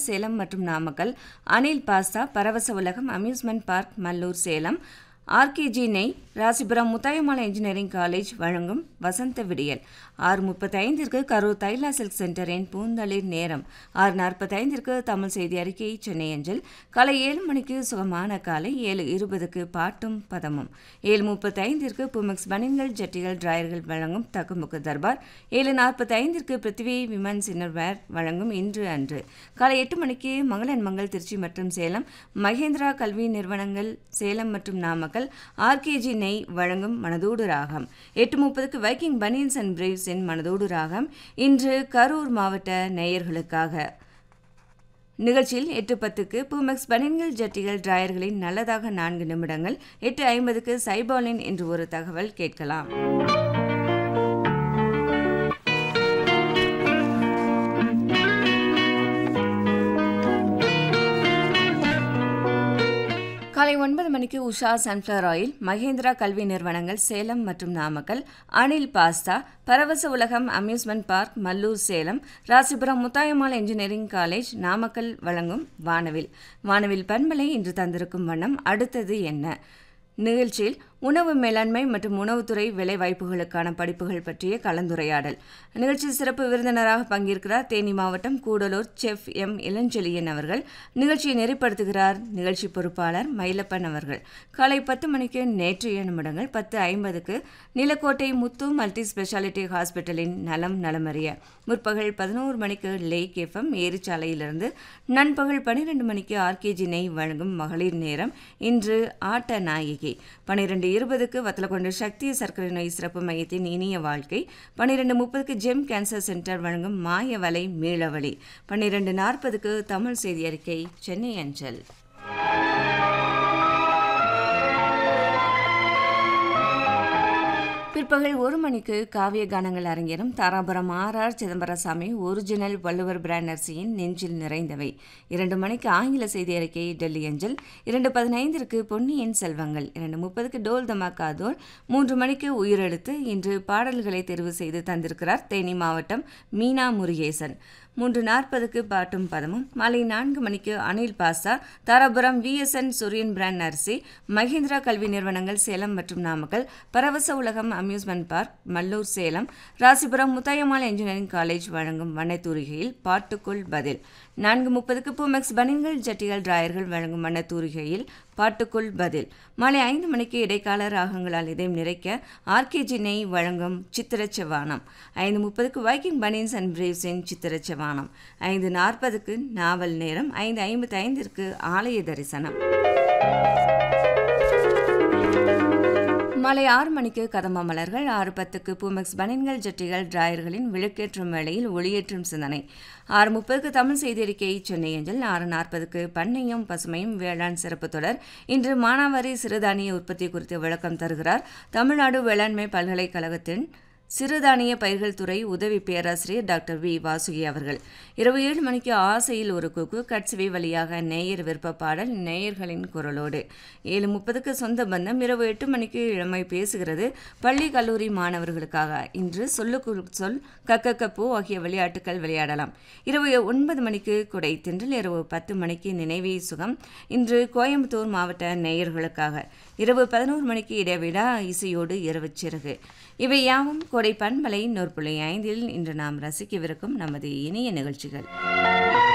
நிறுவனங்கள் சேலம் மற்றும் Namakkal Anil pasta Paravasa Ulagam amusement park Mallur Salem RKG நெய் ராசிபுரம் முத்தாயம்மாள் இன்ஜினியரிங் காலேஜ் வழங்கும் வசந்த விடியல் ஆறு முப்பத்தைந்திற்கு கரூர் தைலா சில்க் சென்டரின் பூந்தளிர் நேரம் ஆறு நாற்பத்தைந்திற்கு தமிழ் செய்தி அறிக்கை சென்னை அஞ்சல் காலை ஏழு மணிக்கு சுகமான காலை ஏழு இருபதுக்கு பாட்டும் பதமும் ஏழு முப்பத்தைந்திற்கு புமெக்ஸ் பனின்கள் ஜட்டிகள் டிராயர்கள் வழங்கும் தக்குமுக்கு தர்பார் ஏழு நாற்பத்தைந்திற்கு பிருத்திவி விமன்ஸ் இன்னர்வேர் வழங்கும் இன்று அன்று காலை எட்டு மணிக்கு மங்களன் மங்கள் திருச்சி மற்றும் சேலம் மகேந்திரா கல்வி நிறுவனங்கள் சேலம் மற்றும் நாமக்கல் ஆர்கேஜி நெய் வழங்கும் மனதோடு ராகம் எட்டு முப்பதுக்கு வைக்கிங் பனியன்ஸ் அண்ட் பிரேவ்ஸின் மனதோடு ராகம் இன்று கரூர் மாவட்ட நேயர்களுக்காக நிகழ்ச்சியில் எட்டு பத்துக்கு பூமெக்ஸ் பனியன்கள் ஜட்டிகள் டிராயர்களின் நல்லதாக நான்கு நிமிடங்கள் எட்டு ஐம்பதுக்கு சைபாலின் என்று ஒரு தகவல் கேட்கலாம் காலை ஒன்பது மணிக்கு உஷா சன்ஃப்ளவர் ஆயில் மகேந்திரா கல்வி நிறுவனங்கள் சேலம் மற்றும் Namakkal Anil pasta Paravasa Ulagam amusement park Mallur Salem Rasipuram Muthayammal engineering college Namakkal வழங்கும் வானவில் வானவில் பண்பலை இன்று தந்திருக்கும் வண்ணம் அடுத்தது என்ன நிகழ்ச்சியில் உணவு மேலாண்மை மற்றும் உணவுத்துறை வேலை வாய்ப்புகளுக்கான படிப்புகள் பற்றிய கலந்துரையாடல் நிகழ்ச்சி சிறப்பு விருந்தினராக பங்கேற்கிறார் தேனி மாவட்டம் கூடலூர் செஃப் எம் இளஞ்செழியன் அவர்கள் நிகழ்ச்சியை நெறிப்படுத்துகிறார் நிகழ்ச்சி பொறுப்பாளர் மயிலப்பன் அவர்கள் காலை பத்து மணிக்கு நேற்றைய நிமிடங்கள் பத்து ஐம்பதுக்கு நிலக்கோட்டை முத்து மல்டி ஸ்பெஷாலிட்டி ஹாஸ்பிட்டலின் நலம் நலமறிய முற்பகல் பதினோரு மணிக்கு லேக் எஃப்எம் ஏரிச்சாலையிலிருந்து நண்பகல் பன்னிரெண்டு மணிக்கு ஆர்கேஜி நெய் வழங்கும் மகளிர் நேரம் இன்று ஆட்ட நாயகி பன்னிரெண்டு இருபதுக்கு வத்தலக்கொண்டு சக்தி சர்க்கரை நோய் சிறப்பு மையத்தின் இனிய வாழ்க்கை பன்னிரெண்டு முப்பதுக்கு ஜெம் கேன்சர் சென்டர் வழங்கும் மாயவலை மீளவழி பன்னிரெண்டு நாற்பதுக்கு தமிழ் செய்தி அறிக்கை சென்னை அஞ்சல் பிற்பகல் ஒரு மணிக்கு காவிய கானங்கள் அரங்கேறும் Dharapuram RR Chidambaraswamy original Valluvar brand அரிசியின் நெஞ்சில் நிறைந்தவை இரண்டு மணிக்கு ஆங்கில செய்தி அறிக்கை டெல்லி அஞ்சல் இரண்டு பதினைந்திற்கு பொன்னியின் செல்வங்கள் இரண்டு முப்பதுக்கு டோல் தமாக்கா தோல் மூன்று மணிக்கு உயிரெழுத்து இன்று பாடல்களை தெரிவு செய்து தந்திருக்கிறார் தேனி மாவட்டம் மீனா முருகேசன் மூன்று நாற்பதுக்கு பாட்டும் பதமும் மாலை நான்கு மணிக்கு Anil pasta Dharapuram VSN Suriyan brand அரிசி மஹிந்திரா கல்வி நிறுவனங்கள் சேலம் மற்றும் Namakkal Paravasa Ulagam amusement park Mallur Salem Rasipuram Muthayammal engineering college வழங்கும் வண்ணத்தூரிகையில் பாட்டுக்குள் பதில் நான்கு முப்பதுக்கு பூமெக்ஸ் பனின்கள் ஜட்டிகள் டிராயர்கள் வழங்கும் வண்ணத்தூரிகையில் பாட்டுக்குள் பதில் மாலை ஐந்து மணிக்கு இடைக்கால ராகங்களால் இதயம் நிறைக்க ஆர்கேஜி நெய் வழங்கும் சித்திரச் செவ்வானம் ஐந்து முப்பதுக்கு வைக்கிங் பனியன்ஸ் அண்ட் பிரேவ்ஸின் சித்திரச் செவ்வானம் ஐந்து நாற்பதுக்கு நாவல் நேரம் ஐந்து ஐம்பத்தி ஐந்திற்கு ஆலய தரிசனம் மாலை ஆறு மணிக்கு கதம்ப மலர்கள் ஆறு பத்துக்கு பூமெக்ஸ் பனின்கள் ஜட்டிகள் டிராயர்களின் விளக்கேற்றும் வேளையில் ஒளியேற்றும் சிந்தனை ஆறு முப்பதுக்கு தமிழ் செய்தியறிக்கை சென்னை அஞ்சல் ஆறு நாற்பதுக்கு பண்ணையும் பசுமையும் வேளாண் சிறப்பு தொடர் இன்று மானாவாரி சிறுதானிய உற்பத்தி குறித்து விளக்கம் தருகிறார் தமிழ்நாடு வேளாண்மை பல்கலைக்கழகத்தின் சிறுதானிய பயிர்கள் துறை உதவி பேராசிரியர் டாக்டர் வி வாசுகி அவர்கள் இரவு ஏழு மணிக்கு ஆசையில் ஒரு குக்கு கட்சிவை வழியாக நேயர் விருப்ப பாடல் நேயர்களின் குரலோடு ஏழு முப்பதுக்கு சொந்த பந்தம் இரவு எட்டு மணிக்கு இளமை பேசுகிறது பள்ளி கல்லூரி மாணவர்களுக்காக இன்று சொல்லுக்கு சொல் கக்க கப்பு ஆகிய விளையாட்டுகள் விளையாடலாம் இரவு ஒன்பது மணிக்கு குடை தின்றல் இரவு பத்து மணிக்கு நினைவே சுகம் இன்று கோயம்புத்தூர் மாவட்ட நேயர்களுக்காக இரவு பதினோரு மணிக்கு இடைவிடா இசையோடு இரவு சிறகு இவை யாவும் கொடை பண்பலை நூற்புள்ளி ஐந்தில் இன்று நாம் ரசிக்கவிருக்கும் நமது இனிய நிகழ்ச்சிகள்